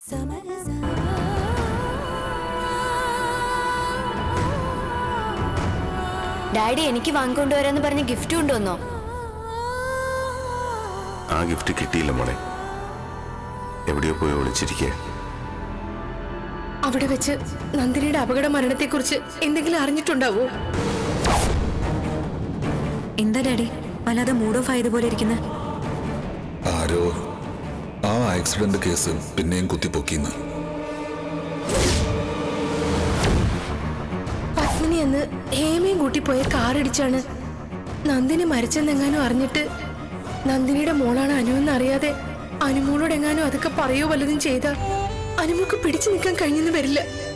daddy എനിക്ക് വാങ്ങിക്കൊണ്ടുവരാന്ന് പറഞ്ഞ് gift കൊണ്ടുവന്നോ ആ ഗിഫ്റ്റ് കിട്ടിയില്ല മോളെ എവിടെയോ പോയി ഒളിച്ചിരിക്കുക അവിടെ വെച്ച് നന്ദിനിയുടെ അപകട മരണത്തെക്കുറിച്ച് എന്തെങ്കിലും അറിഞ്ഞിട്ടുണ്ടാവോ എന്താ ഡാഡി വല്ലാതെ മൂഡ് ഓഫ് ആയതുപോലെ ഇരിക്കുന്നത് ആരോ ആ ആക്സിഡന്റ് കേസ് പിന്നെയും കുത്തിപ്പൊക്കിന്ന് പത്മിനി അന്ന് ഹേമയും കൂട്ടി പോയ കാറിടിച്ചാണ് നന്ദിനി മരിച്ചെന്നെങ്ങാനും അറിഞ്ഞിട്ട് നന്ദിനിയുടെ മോളാണ് അനു എന്ന് അറിയാതെ അനുമോളോട് എങ്ങാനും അതൊക്കെ പറയോ വല്ലതും ചെയ്ത അനുമോക്ക് പിടിച്ചു നിൽക്കാൻ കഴിഞ്ഞെന്ന് വരില്ല